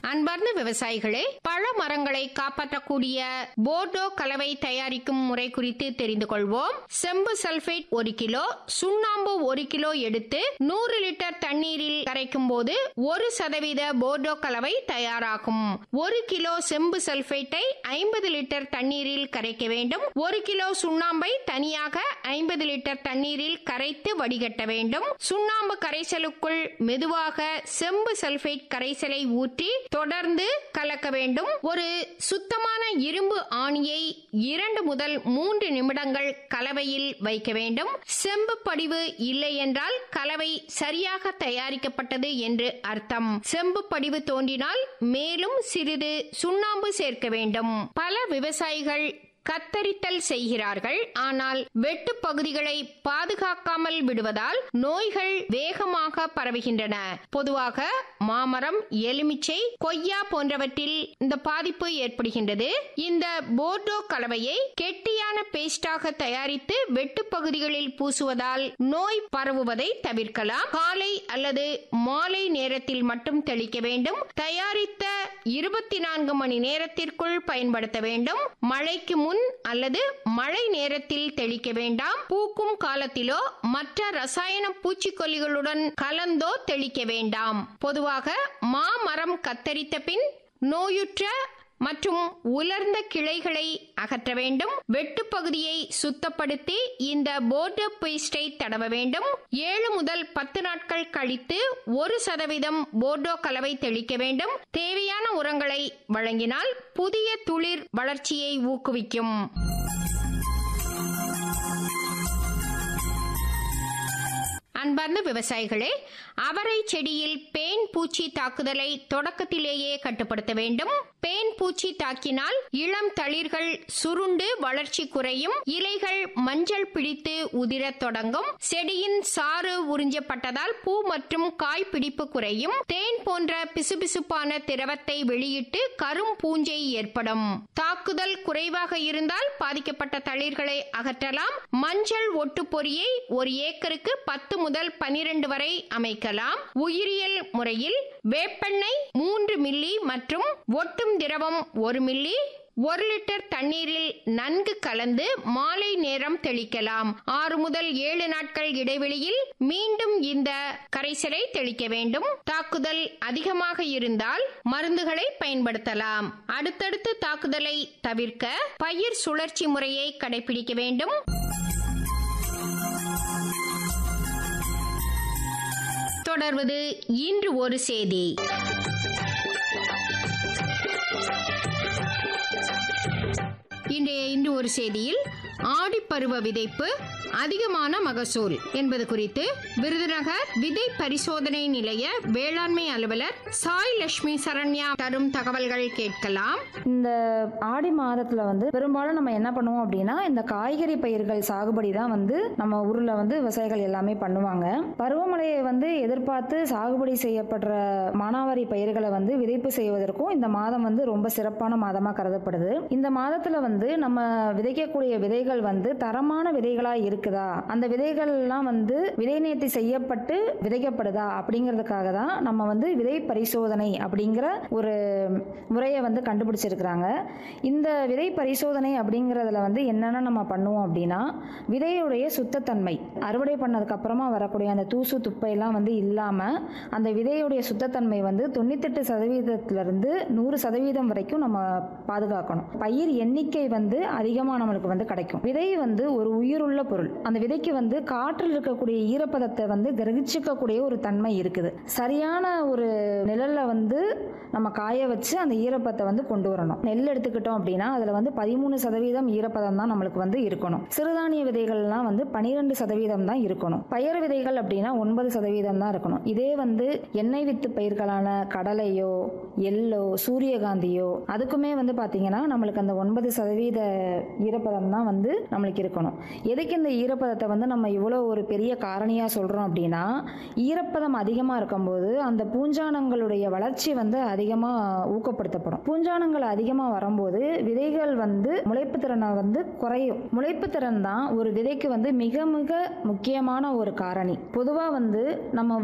அன்பார்ந்த விவசாயிகளே பழ மரங்களை காப்பாற்றக்கூடிய போர்டோ கலவை தயாரிக்கும் முறை குறித்து தெரிந்து கொள்வோம் செம்பு சல்பேட் ஒரு கிலோ சுண்ணாம்பு ஒரு கிலோ எடுத்து நூறு லிட்டர் தண்ணீரில் கரைக்கும் போது ஒரு சதவீத போர்டோ கலவை தயாராகும் ஒரு கிலோ செம்பு சல்பேட்டை ஐம்பது லிட்டர் தண்ணீரில் கரைக்க வேண்டும் ஒரு கிலோ சுண்ணாம்பை தனியாக ஐம்பது லிட்டர் தண்ணீரில் கரைத்து வடிகட்ட வேண்டும் சுண்ணாம்பு கரைசலுக்குள் மெதுவாக செம்பு சல்பேட் கரைசலை ஊற்றி தொடர்ந்து கலக்க வேண்டும் ஒரு சுத்தமான இரும்பு ஆணியை இரண்டு முதல் மூன்று நிமிடங்கள் கலவையில் வைக்க வேண்டும் செம்பு படிவு இல்லை என்றால் கலவை சரியாக தயாரிக்கப்பட்டது என்று அர்த்தம் செம்பு படிவு தோன்றினால் மேலும் சிறிது சுண்ணாம்பு சேர்க்க வேண்டும் பல விவசாயிகள் கத்தரித்தல் செய்கிறார்கள் ஆனால் வெட்டு பகுதிகளை பாதுகாக்காமல் விடுவதால் நோய்கள் வேகமாக பரவுகின்றன பொதுவாக மாமரம் எலுமிச்சை கொய்யா போன்றவற்றில் இந்த பாதிப்பு ஏற்படுகின்றது இந்த போர்டோ கலவையை கெட்டியான பேஸ்டாக தயாரித்து வெட்டு பகுதிகளில் பூசுவதால் நோய் பரவுவதை தவிர்க்கலாம் காலை அல்லது மாலை நேரத்தில் மட்டும் தெளிக்க வேண்டும் தயாரித்த இருபத்தி நான்கு மணி நேரத்திற்குள் பயன்படுத்த வேண்டும் மழைக்கு முன் அல்லது மழை நேரத்தில் தெளிக்க வேண்டாம் பூக்கும் காலத்திலோ மற்ற ரசாயன பூச்சிக்கொல்லிகளுடன் கலந்தோ தெளிக்க வேண்டாம் பொதுவாக மாமரம் கத்தரித்த பின் நோயுற்ற மற்றும் உலர்ந்த கிளைகளை அகற்ற வேண்டும் வெட்டு பகுதியை சுத்தப்படுத்தி இந்த போர்டு பேஸ்டை தடவ வேண்டும் ஏழு முதல் பத்து நாட்கள் கழித்து ஒரு சதவீதம் போர்டோ கலவை தெளிக்க வேண்டும் தேவையான உரங்களை வழங்கினால் புதிய துளிர் வளர்ச்சியை ஊக்குவிக்கும் அன்பார்ந்த விவசாயிகளே அவரை செடியில் பேன் பூச்சி தாக்குதலை தொடக்கத்திலேயே கட்டுப்படுத்த வேண்டும் பேன் பூச்சி தாக்கினால் இளம் தளிர்கள் சுருண்டு வளர்ச்சி குறையும் இலைகள் மஞ்சள் பிடித்து உதிரத் தொடங்கும் செடியின் சாறு உறிஞ்சப்பட்டதால் பூ மற்றும் காய் பிடிப்பு குறையும் தேன் போன்ற பிசுபிசுப்பான திரவத்தை வெளியிட்டு கரும் பூஞ்சை ஏற்படும் தாக்குதல் குறைவாக இருந்தால் பாதிக்கப்பட்ட தளிர்களை அகற்றலாம் மஞ்சள் ஒட்டு பொறியை ஒரு ஏக்கருக்கு பத்து முதல் பனிரெண்டு வரை அமைக்கலாம் உயிரியல் முறையில் வேப்பெண்ணெய் மூன்று மில்லி மற்றும் ஒட்டும் திரவம் ஒரு மில்லி ஒரு லிட்டர் தண்ணீரில் நன்கு கலந்து மாலை நேரம் தெளிக்கலாம் ஆறு முதல் ஏழு நாட்கள் இடைவெளியில் மீண்டும் இந்த கரைசலை தெளிக்க வேண்டும் தாக்குதல் அதிகமாக இருந்தால் மருந்துகளை பயன்படுத்தலாம் அடுத்தடுத்து தாக்குதலை தவிர்க்க பயிர் சுழற்சி முறையை கடைபிடிக்க வேண்டும் தொடர்வது இன்று ஒரு செய்தி இன்றைய இன்று ஒரு செய்தியில் ஆடிப்பருவ விதைப்பு அதிகமான மகசூல் என்பது குறித்து விருதுநகர் விதை பரிசோதனை நிலைய வேளாண்மை அலுவலர் சாய் லட்சுமி சரண்யா தரும் தகவல்கள் கேட்கலாம் இந்த ஆடி மாதத்தில் வந்து பெரும்பாலும் நம்ம என்ன பண்ணுவோம் அப்படின்னா இந்த காய்கறி பயிர்கள் சாகுபடி தான் வந்து நம்ம ஊரில் வந்து விவசாயிகள் எல்லாமே பண்ணுவாங்க பருவமழையை வந்து எதிர்பார்த்து சாகுபடி செய்யப்படுற மானாவாரி பயிர்களை வந்து விதைப்பு செய்வதற்கும் இந்த மாதம் வந்து ரொம்ப சிறப்பான மாதமாக கருதப்படுது இந்த மாதத்தில் வந்து நம்ம விதைக்கக்கூடிய விதைகள் வந்து தரமான விதைகளாக இருக்குதா அந்த விதைகள்லாம் வந்து விதை நேர்த்தி செய்யப்பட்டு விதைக்கப்படுதா அப்படிங்கிறதுக்காக தான் நம்ம வந்து விதை பரிசோதனை அப்படிங்கிற ஒரு முறையை வந்து கண்டுபிடிச்சிருக்கிறாங்க இந்த விதை பரிசோதனை அப்படிங்கிறதுல வந்து என்னென்ன நம்ம பண்ணுவோம் அப்படின்னா விதையுடைய சுத்தத்தன்மை அறுவடை பண்ணதுக்கு அப்புறமா வரக்கூடிய அந்த தூசு துப்பையெல்லாம் வந்து இல்லாமல் அந்த விதையுடைய சுத்தத்தன்மை வந்து தொண்ணூத்தெட்டு சதவீதத்திலிருந்து நூறு சதவீதம் வரைக்கும் நம்ம பாதுகாக்கணும் பயிர் எண்ணிக்கை வந்து அதிகமாக நம்மளுக்கு வந்து கிடைக்கும் விதை வந்து ஒரு உயிருள்ள பொருள் அந்த விதைக்கு வந்து காற்றில் இருக்கக்கூடிய ஈரப்பதத்தை வந்து கிரகிச்சிக்கக்கூடிய ஒரு தன்மை இருக்குது சரியான ஒரு நிழல்ல வந்து நம்ம காய வச்சு அந்த ஈரப்பதத்தை வந்து கொண்டு வரணும் நெல் எடுத்துக்கிட்டோம் அப்படின்னா அதில் வந்து பதிமூணு சதவீதம் ஈரப்பதம் தான் நம்மளுக்கு வந்து இருக்கணும் சிறுதானிய விதைகள்லாம் வந்து பனிரெண்டு சதவீதம் தான் இருக்கணும் பயறு விதைகள் அப்படின்னா ஒன்பது சதவீதம் தான் இருக்கணும் இதே வந்து எண்ணெய் வித்து பயிர்களான கடலையோ எள்ளோ சூரியகாந்தியோ அதுக்குமே வந்து பார்த்தீங்கன்னா நம்மளுக்கு அந்த ஒன்பது சதவீத ஈரப்பதம் தான் வந்து நம்மளுக்கு இருக்கணும் எதுக்கு இந்த ஈரப்பதத்தை வந்து நம்ம இவ்வளோ ஒரு பெரிய காரணியாக சொல்கிறோம் அப்படின்னா ஈரப்பதம் அதிகமாக இருக்கும்போது அந்த பூஞ்சானங்களுடைய வளர்ச்சி வந்து அதிகமாக ஊக்கப்படுத்தப்படும் பூஞ்சானங்கள் அதிகமாக வரும்போது விதைகள் வந்து முளைப்பு திறனை வந்து குறையும் முளைப்பு திறன் தான் ஒரு விதைக்கு வந்து மிக மிக முக்கியமான ஒரு காரணி பொதுவாக வந்து நம்ம